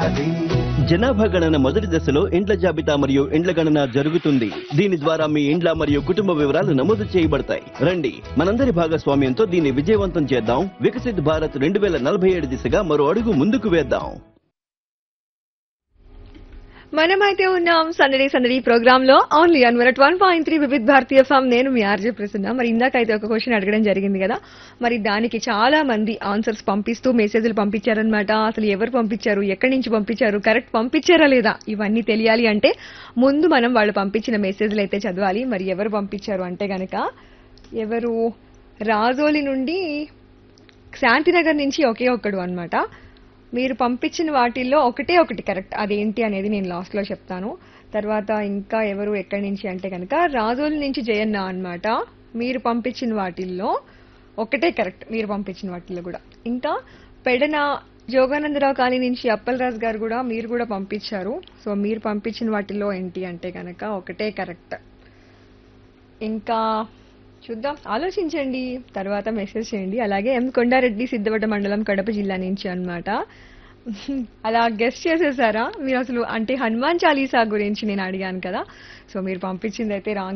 చెయ్యాలి జనాభా గణన మొదటి దశలో ఇండ్ల జాబితా మరియు ఇండ్ల గణన జరుగుతుంది దీని ద్వారా మీ ఇండ్ల మరియు కుటుంబ వివరాలు నమోదు చేయబడతాయి రండి మనందరి భాగస్వామ్యంతో దీన్ని విజయవంతం చేద్దాం వికసిత్ భారత్ రెండు వేల నలభై ఏడు దిశగా మరో అడుగు ముందుకు వేద్దాం మనమైతే ఉన్నాం సందడి సందడి ప్రోగ్రామ్ లో only on minute one point three Vividh Bharati FM నేను మీ ఆర్జే ప్రసన్న మరి ఇందాక అయితే ఒక క్వశ్చన్ అడగడం జరిగింది కదా మరి దానికి చాలా మంది ఆన్సర్స్ పంపిస్తూ మెసేజ్లు పంపించారనమాట అసలు ఎవరు పంపించారు ఎక్కడి నుంచి పంపించారు కరెక్ట్ పంపించారా లేదా ఇవన్నీ తెలియాలి అంటే ముందు మనం వాళ్ళు పంపించిన మెసేజ్లు అయితే చదవాలి మరి ఎవరు పంపించారు అంటే గనక ఎవరు రాజోలి నుండి శాంతినగర్ నుంచి ఒకే ఒక్కడు అన్నమాట మీరు పంపించిన వాటిల్లో ఒకటే ఒకటి కరెక్ట్ అదేంటి అనేది నేను లాస్ట్ లో చెప్తాను తర్వాత ఇంకా ఎవరు ఎక్కడి నుంచి అంటే కనుక రాజోల్ నుంచి జయన్న అన్నమాట మీరు పంపించిన వాటిల్లో ఒకటే కరెక్ట్ మీరు పంపించిన వాటిల్లో కూడా ఇంకా పెడన జోగానందరావు కాలనీ నుంచి అప్పలరాజు గారు కూడా మీరు కూడా పంపించారు సో మీరు పంపించిన వాటిల్లో ఏంటి అంటే కనుక ఒకటే కరెక్ట్ ఇంకా చూద్దాం ఆలోచించండి తర్వాత మెసేజ్ చేయండి అలాగే ఎం కొండారెడ్డి సిద్ధవట మండలం కడప జిల్లా నుంచి అన్నమాట అలా గెస్ట్ చేసేసారా మీరు అసలు అంటే హనుమాన్ చాలీసా గురించి నేను అడిగాను కదా సో మీరు పంపించింది అయితే రాంగ్